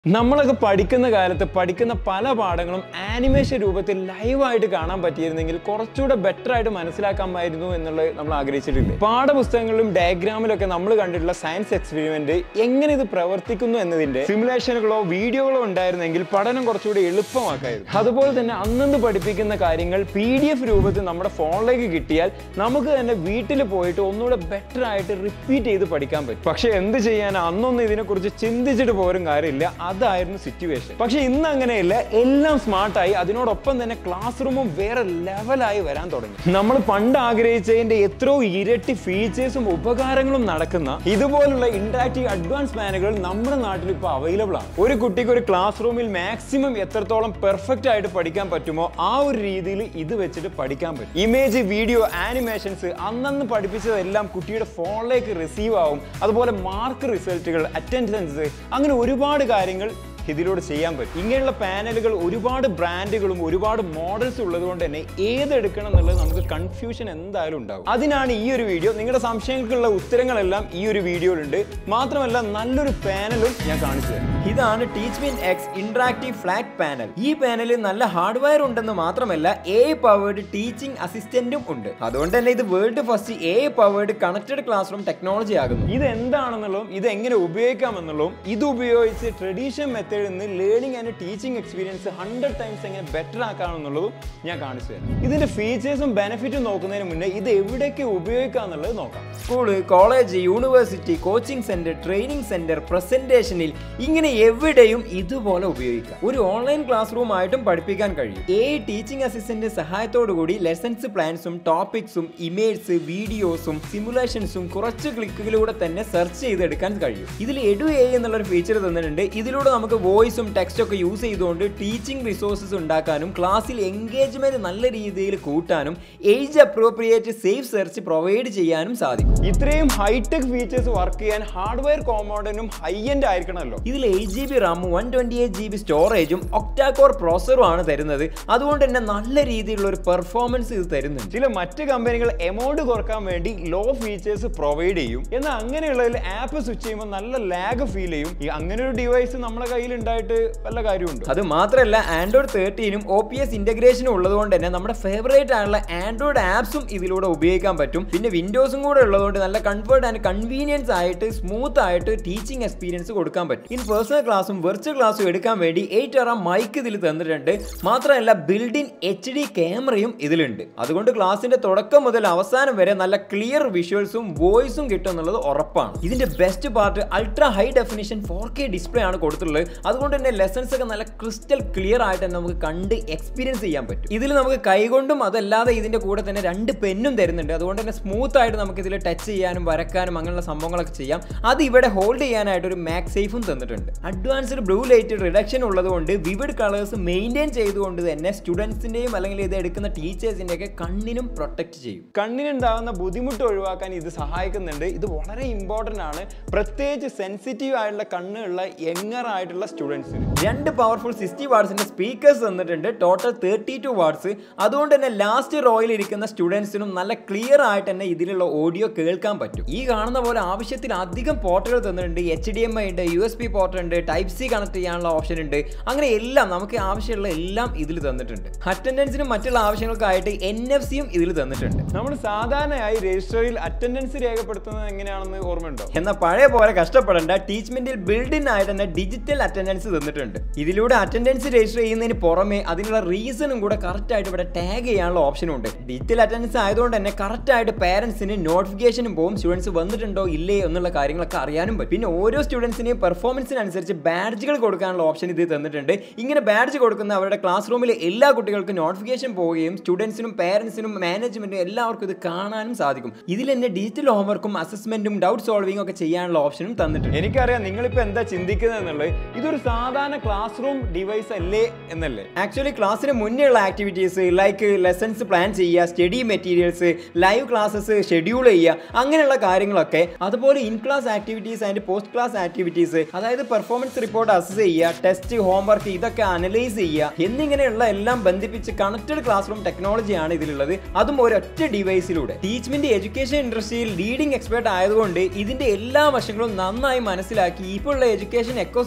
നമ്മളൊക്കെ പഠിക്കുന്ന കാലത്ത് പഠിക്കുന്ന പല പാഠങ്ങളും ആനിമേഷൻ രൂപത്തിൽ ലൈവായിട്ട് കാണാൻ പറ്റിയിരുന്നെങ്കിൽ കുറച്ചുകൂടെ ബെറ്റർ ആയിട്ട് മനസ്സിലാക്കാമായിരുന്നു എന്നുള്ളത് നമ്മൾ ആഗ്രഹിച്ചിട്ടില്ലേ പാഠപുസ്തകങ്ങളിലും ഡയഗ്രാമിലൊക്കെ നമ്മൾ കണ്ടിട്ടുള്ള സയൻസ് എക്സ്പെരിമെന്റ് എങ്ങനെ ഇത് പ്രവർത്തിക്കുന്നു എന്നതിന്റെ സിമുലേഷനുകളോ വീഡിയോകളോ ഉണ്ടായിരുന്നെങ്കിൽ പഠനം കുറച്ചുകൂടി എളുപ്പമാക്കായിരുന്നു അതുപോലെ തന്നെ അന്നന്ന് പഠിപ്പിക്കുന്ന കാര്യങ്ങൾ പി ഡി എഫ് രൂപത്തിൽ നമ്മുടെ ഫോണിലേക്ക് കിട്ടിയാൽ നമുക്ക് തന്നെ വീട്ടിൽ പോയിട്ട് ഒന്നുകൂടെ ബെറ്റർ ആയിട്ട് റിപ്പീറ്റ് ചെയ്ത് പഠിക്കാൻ പറ്റും പക്ഷെ എന്ത് ചെയ്യാൻ അന്നൊന്നും ഇതിനെക്കുറിച്ച് ചിന്തിച്ചിട്ട് പോരും കാര്യമില്ല അതായിരുന്നു സിറ്റുവേഷൻ പക്ഷെ ഇന്ന് അങ്ങനെയല്ല എല്ലാം സ്മാർട്ടായി അതിനോടൊപ്പം തന്നെ ക്ലാസ് റൂമും വേറെ ലെവലായി വരാൻ തുടങ്ങി നമ്മൾ പണ്ട് ആഗ്രഹിച്ചതിന്റെ എത്രയോ ഇരട്ടി ഫീച്ചേഴ്സും ഉപകാരങ്ങളും നടക്കുന്ന ഇതുപോലുള്ള ഇന്ററാക്റ്റീവ് അഡ്വാൻസ് പാനുകൾ നമ്മുടെ നാട്ടിൽ ഇപ്പോൾ അവൈലബിൾ ആണ് ഒരു കുട്ടിക്ക് ഒരു ക്ലാസ് റൂമിൽ മാക്സിമം എത്രത്തോളം പെർഫെക്റ്റ് ആയിട്ട് പഠിക്കാൻ പറ്റുമോ ആ ഒരു രീതിയിൽ ഇത് വെച്ചിട്ട് പഠിക്കാൻ പറ്റും ഇമേജ് വീഡിയോ ആനിമേഷൻസ് അന്നന്ന് പഠിപ്പിച്ചതെല്ലാം കുട്ടിയുടെ ഫോണിലേക്ക് റിസീവ് ആവും അതുപോലെ മാർക്ക് റിസൾട്ടുകൾ അറ്റൻഡൻസ് അങ്ങനെ ഒരുപാട് കാര്യങ്ങൾ ഇതിലൂടെ ചെയ്യാൻ പറ്റും ഇങ്ങനെയുള്ള പാനലുകൾ ഒരുപാട് ബ്രാൻഡുകളും ഒരുപാട് മോഡൽസ് ഉള്ളത് കൊണ്ട് തന്നെ ഏതെടുക്കണം എന്നുള്ളത് നമുക്ക് കൺഫ്യൂഷൻ എന്തായാലും ഉണ്ടാവും അതിനാണ് ഈ ഒരു വീഡിയോ നിങ്ങളുടെ സംശയങ്ങൾക്കുള്ള ഉത്തരങ്ങളെല്ലാം ഈ ഒരു വീഡിയോയിലുണ്ട് മാത്രമല്ല നല്ലൊരു പാനലും ഞാൻ കാണിച്ചു തരാം ഇതാണ് ടീച്ച് മിൻ എക്സ് ഇന്ററാക്റ്റീവ് ഫ്ലാഗ് പാനൽ ഈ പാനലിൽ നല്ല ഹാർഡ്വെയർ ഉണ്ടെന്ന് മാത്രമല്ല എ പവേർഡ് ടീച്ചിങ് അസിസ്റ്റന്റും ഉണ്ട് അതുകൊണ്ട് തന്നെ ഇത് world first A powered connected classroom technology ആകുന്നു ഇത് എന്താണെന്നുള്ളതും ഇത് എങ്ങനെ ഉപയോഗിക്കാമെന്നുള്ളതും ഇത് ഉപയോഗിച്ച് ട്രഡീഷണൽ മെത്തേഡിൽ നിന്ന് learning and teaching experience hundred times എങ്ങനെ ബെറ്റർ ആക്കാമെന്നുള്ളതും ഞാൻ കാണിച്ചു തരാം ഇതിന്റെ ഫീച്ചേഴ്സും ബെനിഫിറ്റും നോക്കുന്നതിന് മുന്നേ ഇത് എവിടെയൊക്കെ ഉപയോഗിക്കാം എന്നുള്ളത് നോക്കാം school college university coaching centre training centre പ്രസന്റേഷനിൽ ഇങ്ങനെ എവിടെയും ഇതുപോലെ ഉപയോഗിക്കാം ഒരു ഓൺലൈൻ ക്ലാസ് റൂം ആയിട്ടും പഠിപ്പിക്കാൻ കഴിയും എ ടീച്ചിങ് അസിസ്റ്റന്റ് സഹായത്തോടു കൂടി ലെസൺസ് പ്ലാൻസും ടോപ്പിക്സും ഇമേജ്സ് വീഡിയോസും സിമുലേഷൻസും കുറച്ച് ക്ലിക്കുകളിലൂടെ തന്നെ സെർച്ച് ചെയ്തെടുക്കാൻ കഴിയും ഇതിൽ എഡു എ എന്നുള്ളൊരു ഫീച്ചർ തന്നിട്ടുണ്ട് ഇതിലൂടെ നമുക്ക് വോയിസും ടെക്സ്റ്റും ഒക്കെ യൂസ് ചെയ്തുകൊണ്ട് ടീച്ചിങ് റിസോഴ്സസ് ഉണ്ടാക്കാനും ക്ലാസ്സിൽ എൻഗേജ്മെന്റ് നല്ല രീതിയിൽ കൂട്ടാനും age appropriate safe search provide ചെയ്യാനും സാധിക്കും ഇത്രയും ഹൈടെക് ഫീച്ചേഴ്സ് വർക്ക് ചെയ്യാൻ ഹാർഡ്വെയർ കോമോഡനും ഹൈ എൻഡ് ആയിരിക്കണമല്ലോ ഇതിൽ എയ്റ്റ് ജി ബി റാമും one twenty eight G B സ്റ്റോറേജും ഒക്ടാകോർ പ്രോസറും ആണ് തരുന്നത് അതുകൊണ്ട് തന്നെ നല്ല രീതിയിലുള്ള ഒരു പെർഫോമൻസ് ഇത് തരുന്നുണ്ട് ചില മറ്റ് കമ്പനികൾ എമൗണ്ട് കുറക്കാൻ വേണ്ടി ലോ ഫീച്ചേഴ്സ് പ്രൊവൈഡ് ചെയ്യും എന്നാൽ അങ്ങനെയുള്ളതിൽ ആപ്പ് സ്വിച്ച് ചെയ്യുമ്പോൾ നല്ല ലാഗ് ഫീൽ ചെയ്യും ഈ അങ്ങനെ ഒരു ഡിവൈസ് നമ്മുടെ കയ്യിൽ ഉണ്ടായിട്ട് വല്ല കാര്യമുണ്ട് അത് മാത്രമല്ല ആൻഡ്രോയിഡ് തേർട്ടീനും ഒ പി എസ് ഇന്റഗ്രേഷനും ഉള്ളതുകൊണ്ട് തന്നെ നമ്മുടെ ഫേവറേറ്റ് ആയിട്ടുള്ള ആൻഡ്രോയിഡ് ആപ്സും ഇതിലൂടെ ഉപയോഗിക്കാൻ പറ്റും പിന്നെ വിൻഡോസും കൂടെ ഉള്ളതുകൊണ്ട് നല്ല കംഫർട്ട് ആൻഡ് കൺവീനിയൻസ് ആയിട്ട് സ്മൂത്ത് ആയിട്ട് ടീച്ചിങ് എക്സ്പീരിയൻസ് കൊടുക്കാൻ പറ്റും ഇൻ പേഴ്സണൽ ക്ലാസ്സും വെർച്വൽ ക്ലാസ്സും എടുക്കാൻ വേണ്ടി എയ്റ്റ് അറ മൈക്ക് ഇതിൽ തന്നിട്ടുണ്ട് മാത്രമല്ല ബിൽഡിൻ എച്ച് ഡി ക്യാമറയും ഇതിലുണ്ട് അതുകൊണ്ട് ക്ലാസ്സിന്റെ തുടക്കം മുതൽ അവസാനം വരെ നല്ല ക്ലിയർ വിഷ്വൽസും വോയിസും കിട്ടും എന്നുള്ളത് ഉറപ്പാണ് ഇതിന്റെ best part ultra high definition four K display ആണ് കൊടുത്തിട്ടുള്ളത് അതുകൊണ്ട് തന്നെ ലെസൺസ് ഒക്കെ നല്ല ക്രിസ്റ്റൽ ക്ലിയർ ആയിട്ട് തന്നെ നമുക്ക് കണ്ട് എക്സ്പീരിയൻസ് ചെയ്യാൻ പറ്റും ഇതിൽ നമുക്ക് കൈകൊണ്ടും അതല്ലാതെ ഇതിന്റെ കൂടെ തന്നെ രണ്ട് പെന്നും തരുന്നുണ്ട് അതുകൊണ്ട് തന്നെ സ്മൂത്ത് ആയിട്ട് നമുക്ക് ഇതിൽ ടച്ച് ചെയ്യാനും വരക്കാനും അങ്ങനെയുള്ള സംഭവങ്ങളൊക്കെ ചെയ്യാം അത് ഇവിടെ ഹോൾഡ് ചെയ്യാനായിട്ട് ഒരു മാക് സേഫും തന്നിട്ടുണ്ട് അഡ്വാൻസ്ഡ് ബ്ലൂ ലൈറ്റ് റിഡക്ഷൻ ഉള്ളതുകൊണ്ട് വിവിഡ് കളേഴ്സ് മെയിൻറ്റെയിൻ ചെയ്തുകൊണ്ട് തന്നെ സ്റ്റുഡൻസിന്റെയും അല്ലെങ്കിൽ ഇത് എടുക്കുന്ന ടീച്ചേഴ്സിന്റെ ഒക്കെ കണ്ണിനും പ്രൊട്ടക്ട് ചെയ്യും കണ്ണിനുണ്ടാകുന്ന ബുദ്ധിമുട്ട് ഒഴിവാക്കാൻ ഇത് സഹായിക്കുന്നുണ്ട് ഇത് വളരെ ഇമ്പോർട്ടൻ്റ് ആണ് പ്രത്യേകിച്ച് സെൻസിറ്റീവ് ആയിട്ടുള്ള കണ്ണുള്ള യങ്ങർ ആയിട്ടുള്ള സ്റ്റുഡൻസിന് രണ്ട് പവർഫുൾ സിക്സ്റ്റി വാട്സിന്റെ സ്പീക്കേഴ്സ് തന്നിട്ടുണ്ട് ടോട്ടൽ തേർട്ടി ടു വാട്സ് അതുകൊണ്ട് തന്നെ ലാസ്റ്റ് റോയിൽ ഇരിക്കുന്ന സ്റ്റുഡൻസിനും നല്ല ക്ലിയർ ആയിട്ട് തന്നെ ഇതിലുള്ള ഓഡിയോ കേൾക്കാൻ പറ്റും ഈ കാണുന്ന പോലെ ആവശ്യത്തിൽ അധികം പോർട്ടുകൾ തന്നിട്ടുണ്ട് എച്ച് ഡി എം ഐ ഉണ്ട് യു എസ് പി പോർട്ട് ഉണ്ട് ടൈപ്പ് സി കണക്ട് ചെയ്യാനുള്ള ഓപ്ഷൻ ഉണ്ട് അങ്ങനെ എല്ലാം നമുക്ക് ആവശ്യമുള്ള എല്ലാം ഇതിൽ തന്നിട്ടുണ്ട് അറ്റൻഡൻസിനും മറ്റുള്ള ആവശ്യങ്ങൾക്കായിട്ട് എൻ എഫ് സിയും ഇതിൽ തന്നിട്ടുണ്ട് നമ്മൾ സാധാരണയായി രജിസ്റ്ററിൽ അറ്റൻഡൻസ് രേഖപ്പെടുത്തുന്നത് എങ്ങനെയാണെന്ന് ഓർമ്മയുണ്ടോ എന്നാൽ പഴയ പോലെ കഷ്ടപ്പെടേണ്ട ടീച്ച്മെന്റിൽ ബിൽഡിൻ ആയിട്ട് തന്നെ ഡിജിറ്റൽ അറ്റൻഡൻസ് തന്നിട്ടുണ്ട് ഇതിലൂടെ അറ്റൻഡൻസ് രജിസ്റ്റർ ചെയ്യുന്നതിന് പുറമെ അതിനുള്ള റീസണും കൂടെ കറക്റ്റ് ആയിട്ട് ഇവിടെ ടാഗ് ചെയ്യാനുള്ള ഓപ്ഷനും ഉണ്ട് ഡിജിറ്റൽ അറ്റൻഡൻസ് ആയതുകൊണ്ട് തന്നെ കറക്റ്റ് ആയിട്ട് പാരന്റ്സിന് നോട്ടിഫിക്കേഷനും പോകും സ്റ്റുഡൻസ് വന്നിട്ടുണ്ടോ ഇല്ലേ എന്നുള്ള കാര്യങ്ങളൊക്കെ അറിയാനും പറ്റും പിന്നെ ഓരോ സ്റ്റുഡൻസിനെയും പെർഫോമൻസിനനുസരിച്ച് ബാഡ്ജുകൾ കൊടുക്കാനുള്ള ഓപ്ഷൻ ഇത് തന്നിട്ടുണ്ട് ഇങ്ങനെ ബാഡ്ജ് കൊടുക്കുന്ന അവരുടെ ക്ലാസ് റൂമിലെ എല്ലാ കുട്ടികൾക്കും നോട്ടിഫിക്കേഷൻ പോവുകയും സ്റ്റുഡൻസിനും പാരന്റ്സിനും മാനേജ്മെന്റും എല്ലാവർക്കും ഇത് കാണാനും സാധിക്കും ഇതിൽ തന്നെ ഡിജിറ്റൽ ഹോംവർക്കും അസസ്മെന്റും ഡൗട്ട് സോൾവിംഗ് ഒക്കെ ചെയ്യാനുള്ള ഓപ്ഷനും തന്നിട്ടുണ്ട് എനിക്കറിയാം നിങ്ങളിപ്പോൾ എന്താ ചിന്തിക്കുന്നത് എന്നുള്ളത് ഇതൊരു സാധാരണ ക്ലാസ് റൂം ഡിവൈസ് അല്ലേ എന്നല്ലേ ആക്ച്വലി ക്ലാസ്സിന് മുന്നേ ഉള്ള ആക്ടിവിറ്റീസ് ലൈക്ക് ലെസൺസ് പ്ലാൻ ചെയ്യുക study materials live classes schedule ചെയ്യുക അങ്ങനെയുള്ള കാര്യങ്ങളൊക്കെ അതുപോലെ in class activities and post class activities അതായത് പെർഫോമൻസ് റിപ്പോർട്ട് അസസ് ചെയ്യുക ടെസ്റ്റ് ഹോംവർക്ക് ഇതൊക്കെ അനലൈസ് ചെയ്യുക എന്നിങ്ങനെയുള്ള എല്ലാം ബന്ധിപ്പിച്ച് കണക്റ്റഡ് ക്ലാസ് റൂം ടെക്നോളജിയാണ് ഇതിലുള്ളത് അതും ഒരൊറ്റ ഡിവൈസിലൂടെ ടീച്ച്മെന്റ് എഡ്യൂക്കേഷൻ ഇൻഡസ്ട്രിയിൽ ലീഡിംഗ് എക്സ്പേർട്ട് ആയതുകൊണ്ട് ഇതിന്റെ എല്ലാ വശങ്ങളും നന്നായി മനസ്സിലാക്കി ഇപ്പോൾ ഉള്ള എഡ്യൂക്കേഷൻ എക്കോ സിസ്റ്റത്തിന്റെ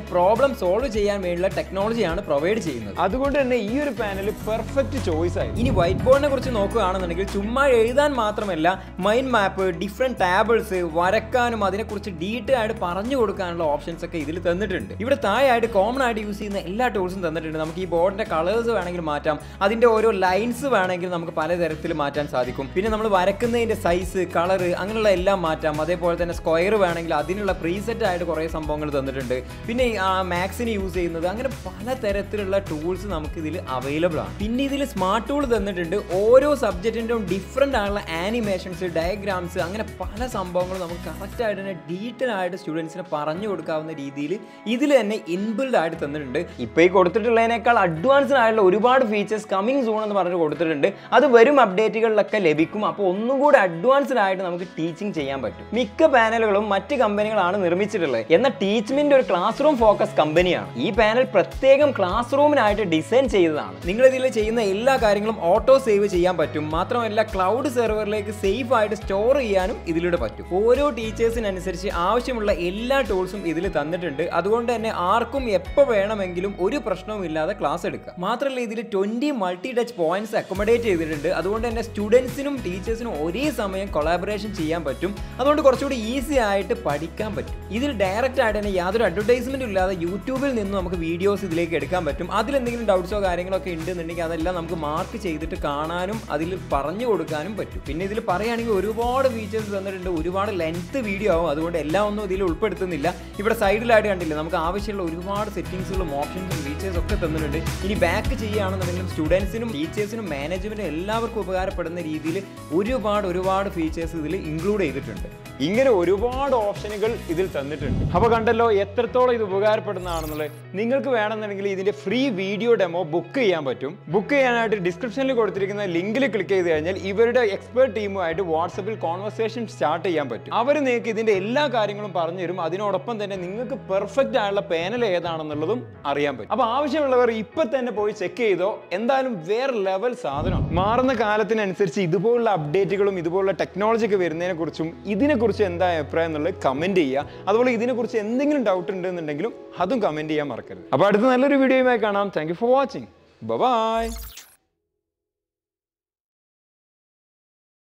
അതിന്റെ പ്രോബ്ലം സോൾവ് ചെയ്യാൻ വേണ്ടിയുള്ള ടെക്നോളജിയാണ് പ്രൊവൈഡ് ചെയ്യുന്നത് അതുകൊണ്ട് തന്നെ ഈ ഒരു പാനൽ പെർഫെക്റ്റ് ചോയ്സ് ആയി ഇനി വൈറ്റ് ബോർഡിനെ കുറിച്ച് നോക്കുകയാണെന്നുണ്ടെങ്കിൽ ചുമ്മാ എഴുതാൻ മാത്രമല്ല മൈൻഡ് മാപ്പ് ഡിഫറെന്റ് ടാബിൾസ് വരക്കാനും അതിനെക്കുറിച്ച് ഡീറ്റെയിൽ ആയിട്ട് പറഞ്ഞു കൊടുക്കാനുള്ള ഓപ്ഷൻസ് ഒക്കെ ഇതിൽ തന്നിട്ടുണ്ട് ഇവിടെ താഴെയായിട്ട് കോമൺ ആയിട്ട് യൂസ് ചെയ്യുന്ന എല്ലാ ടൂൾസും തന്നിട്ടുണ്ട് നമുക്ക് ഈ ബോർഡിന്റെ കളേഴ്സ് വേണമെങ്കിൽ മാറ്റാം അതിന്റെ ഓരോ ലൈൻസ് വേണമെങ്കിൽ നമുക്ക് പലതരത്തിൽ മാറ്റാൻ സാധിക്കും പിന്നെ നമ്മൾ വരക്കുന്നതിന്റെ സൈസ് കളർ അങ്ങനെയുള്ള എല്ലാം മാറ്റാം അതേപോലെ തന്നെ സ്ക്വയർ വേണമെങ്കിൽ അതിനുള്ള പ്രീസെറ്റ് ആയിട്ട് കുറേ സംഭവങ്ങൾ തന്നിട്ടുണ്ട് പിന്നെ ഈ, ആ മാക്സിന് യൂസ് ചെയ്യുന്നത് അങ്ങനെ പലതരത്തിലുള്ള ടൂൾസ് നമുക്ക് ഇതിൽ അവൈലബിൾ ആണ് പിന്നെ ഇതിൽ സ്മാർട്ട് ടൂൾ തന്നിട്ടുണ്ട് ഓരോ സബ്ജക്റ്റിൻ്റെയും ഡിഫറെൻ്റ് ആയിട്ടുള്ള ആനിമേഷൻസ് ഡയഗ്രാംസ് അങ്ങനെ പല സംഭവങ്ങളും നമുക്ക് കറക്റ്റ് ആയിട്ട് തന്നെ ഡീറ്റെയിൽ ആയിട്ട് സ്റ്റുഡൻസിന് പറഞ്ഞു കൊടുക്കാവുന്ന രീതിയിൽ ഇതിൽ തന്നെ ഇൻബിൽഡ് ആയിട്ട് തന്നിട്ടുണ്ട് ഇപ്പോൾ ഈ കൊടുത്തിട്ടുള്ളതിനേക്കാൾ അഡ്വാൻസ്ഡ് ആയിട്ടുള്ള ഒരുപാട് ഫീച്ചേഴ്സ് കമ്മിങ് സൂൺ എന്ന് പറഞ്ഞിട്ട് കൊടുത്തിട്ടുണ്ട് അത് വരും അപ്ഡേറ്റുകളിലൊക്കെ ലഭിക്കും അപ്പോൾ ഒന്നും കൂടി അഡ്വാൻസ്ഡ് ആയിട്ട് നമുക്ക് ടീച്ചിങ് ചെയ്യാൻ പറ്റും മിക്ക പാനലുകളും മറ്റ് കമ്പനികളാണ് നിർമ്മിച്ചിട്ടുള്ളത് എന്നാൽ ടീച്ച്മെന്റ് ഒരു ക്ലാസ് റൂം ഫോക്കസ് കമ്പനിയാണ് ഈ പാനൽ പ്രത്യേകം ക്ലാസ് റൂമിനായിട്ട് ഡിസൈൻ ചെയ്തതാണ് നിങ്ങൾ ഇതിൽ ചെയ്യുന്ന എല്ലാ കാര്യങ്ങളും ഓട്ടോ സേവ് ചെയ്യാൻ പറ്റും മാത്രമല്ല ക്ലൗഡ് സെർവറിലേക്ക് സേഫ് ആയിട്ട് സ്റ്റോർ ചെയ്യാനും ഇതിലൂടെ പറ്റും ഓരോ ടീച്ചേഴ്സിനനുസരിച്ച് ആവശ്യമുള്ള എല്ലാ ടൂൾസും ഇതിൽ തന്നിട്ടുണ്ട് അതുകൊണ്ട് തന്നെ ആർക്കും എപ്പോൾ വേണമെങ്കിലും ഒരു പ്രശ്നവും ഇല്ലാതെ ക്ലാസ് എടുക്കാം മാത്രമല്ല ഇതിൽ twenty multi touch points accommodate ചെയ്തിട്ടുണ്ട് അതുകൊണ്ട് തന്നെ സ്റ്റുഡൻസിനും ടീച്ചേഴ്സിനും ഒരേ സമയം കൊളാബറേഷൻ ചെയ്യാൻ പറ്റും അതുകൊണ്ട് കുറച്ചുകൂടി ഈസി ആയിട്ട് പഠിക്കാൻ പറ്റും ഇതിൽ ഡയറക്റ്റ് ആയിട്ട് തന്നെ യാതൊരു അഡ്വർടൈസ്മെന്റും ഇല്ലാതെ യൂട്യൂബിൽ നിന്ന് നമുക്ക് വീഡിയോസ് ഇതിലേക്ക് എടുക്കാൻ പറ്റും അതിൽ എന്തെങ്കിലും ഡൗട്ട്സോ കാര്യങ്ങളോ ഒക്കെ ഉണ്ടെന്നുണ്ടെങ്കിൽ അതെല്ലാം നമുക്ക് മാർക്ക് ചെയ്തിട്ട് കാണാനും അതിൽ പറഞ്ഞു കൊടുക്കാനും പറ്റും പിന്നെ ഇതിൽ പറയുകയാണെങ്കിൽ ഒരുപാട് ഫീച്ചേഴ്സ് തന്നിട്ടുണ്ട് ഒരുപാട് ലെങ്ത് വീഡിയോ ആവും അതുകൊണ്ട് എല്ലാം ഒന്നും ഇതിൽ ഉൾപ്പെടുത്തുന്നില്ല ഇവിടെ സൈഡിലായിട്ട് കണ്ടില്ല നമുക്ക് ആവശ്യമുള്ള ഒരുപാട് സെറ്റിംഗ്സുകളും ഓപ്ഷൻസും ഫീച്ചേഴ്സ് ഒക്കെ തന്നിട്ടുണ്ട് ഇനി ബാക്ക് ചെയ്യുകയാണെന്നുണ്ടെങ്കിലും സ്റ്റുഡൻസിനും ടീച്ചേഴ്സിനും മാനേജ്മെന്റിനും എല്ലാവർക്കും ഉപകാരപ്പെടുന്ന രീതിയിൽ ഒരുപാട് ഒരുപാട് ഫീച്ചേഴ്സ് ഇതിൽ ഇൻക്ലൂഡ് ചെയ്തിട്ടുണ്ട് ഇങ്ങനെ ഒരുപാട് ഓപ്ഷനുകൾ ഇതിൽ തന്നിട്ടുണ്ട് അപ്പോൾ കണ്ടല്ലോ എത്രത്തോളം ഇത് ഉപകാരപ്പെടുന്നതാണെന്നുള്ളത് നിങ്ങൾക്ക് വേണമെന്നുണ്ടെങ്കിൽ ഇതിന്റെ ഫ്രീ വീഡിയോ ഡെമോ ബുക്ക് ചെയ്യാൻ പറ്റും ബുക്ക് ചെയ്യാനായിട്ട് ഡിസ്ക്രിപ്ഷനിൽ കൊടുത്തിരിക്കുന്ന ലിങ്കിൽ ക്ലിക്ക് ചെയ്ത് കഴിഞ്ഞാൽ ഇവരുടെ എക്സ്പേർട്ട് ടീമുമായിട്ട് വാട്സപ്പിൽ കോൺവെർസേഷൻ സ്റ്റാർട്ട് ചെയ്യാൻ പറ്റും അവർ നിങ്ങൾക്ക് ഇതിന്റെ എല്ലാ കാര്യങ്ങളും പറഞ്ഞു തരും അതിനോടൊപ്പം തന്നെ നിങ്ങൾക്ക് പെർഫെക്റ്റ് ആയുള്ള പാനൽ ഏതാണെന്നുള്ളതും അറിയാൻ പറ്റും അപ്പോൾ ആവശ്യമുള്ളവർ ഇപ്പൊ തന്നെ പോയി ചെക്ക് ചെയ്തോ എന്തായാലും വേറെ ലെവൽ സാധനമാണ് മാറുന്ന കാലത്തിനനുസരിച്ച് ഇതുപോലുള്ള അപ്ഡേറ്റുകളും ഇതുപോലുള്ള ടെക്നോളജി ഒക്കെ വരുന്നതിനെ കുറിച്ചും ഇതിനെക്കുറിച്ച് എന്താ അഭിപ്രായം എന്നുള്ളത് കമന്റ് ചെയ്യുക അതുപോലെ ഇതിനെക്കുറിച്ച് എന്തെങ്കിലും ഡൗട്ട് ഉണ്ടെന്നുണ്ടെങ്കിലും അതും കമന്റ് ചെയ്യാൻ മറക്കരുത് അപ്പോൾ അടുത്ത നല്ലൊരു വീഡിയോയുമായി കാണാം thank you for watching by